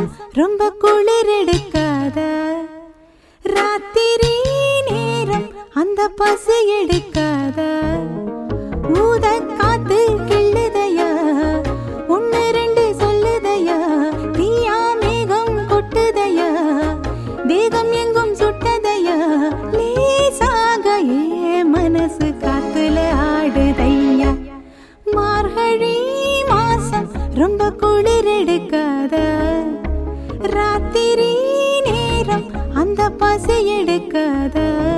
ரொம்ப குளிர் எடுக்காத ராத்திரி நேரம் அந்த பசி எடுக்காத ஊத காத்து கிள்ளுதையா ஒன்னு ரெண்டு சொல்லுதையா தீயா மேகம் கொட்டுதையா தேகம் எங்கும் சுட்டதையா லேசாக ஏ மனசு காத்துல ஆடுதையா மார்கழி மாசம் ரொம்ப குளிர் எடுக்காத ராத்திரி நேரம் அந்த பசி எடுக்காத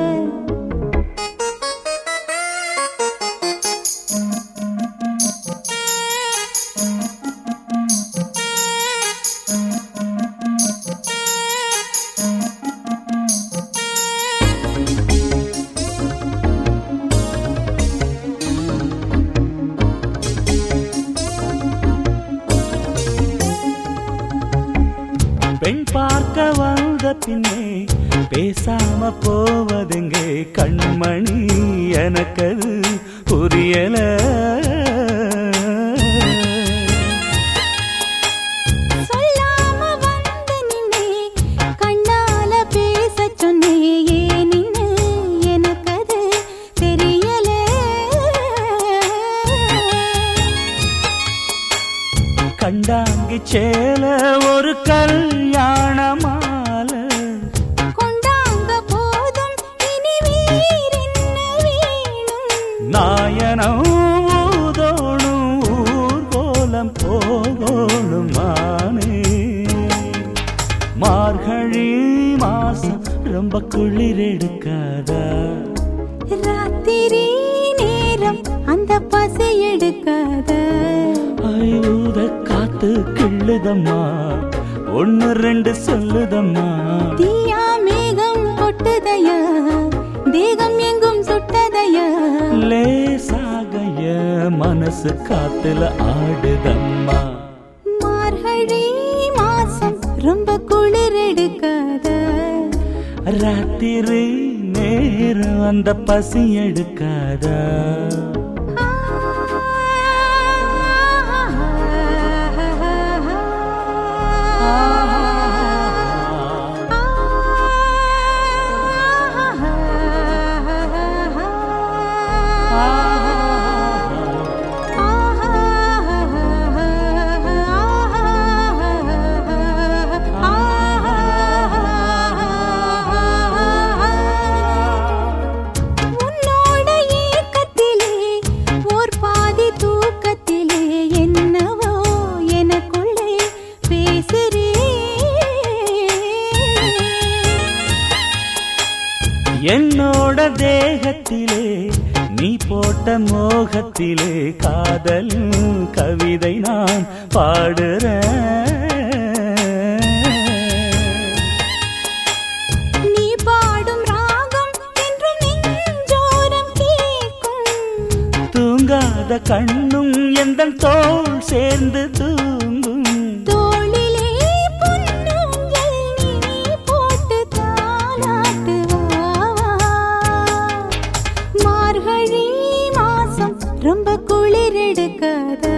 பெண் பார்க்க வந்த பின்னே பேசாம போவதெங்கே கண்மணி எனக்கது புரியல சொல்லாம வந்து நின்னே கண்ணால பேச சொன்னே ஏனின்னு எனக்கு அது தெரியல கண்டாங்கி சேல ஒரு கல்யாண மாலை கொண்டாங்க போதும் இனி வேறென்ன வேணும் நாயனம் ஊதோணும் ஊர்கோலம் போகோணும் மானே மார்கழி மாசம் ரொம்ப குளிர் எடுக்காதா ராத்திரி நேரம் அந்த பசி எடுக்காத ஐயூத காத்து கிள்ளுதம்மா ஒன்னு ரெண்டு சொல்லுதம்மா தீயா மேகம் கொட்டுதையா தேகம் எங்கும் சுட்டதையா லேசாகைய மனசு காத்துல ஆடுதம்மா மார்கழி மாசம் ரொம்ப குளிர் எடுக்காத ராத்திரி நேரம் அந்த பசி எடுக்காதா உன்னோட ஏக்கத்திலே ஓர் பாதி தூக்கத்திலே என்னவோ எனக்குள்ளே பேசுறே என்னோட தேகத்திலே நீ போட்ட மோகத்திலே காதல் கவிதை நான் பாடுறேன் நீ பாடும் ராகம் என்றும் நெஞ்சோரம் கேட்கும் தூங்காத கண்ணும் எந்த தோள் சேர்ந்து தூங்கும் தோளிலே பொன்னூஞ்சல் நீ போட்டு தாலாட்டுவாவா மார்கழி மாசம் ரொம்ப குளிர் எடுக்காத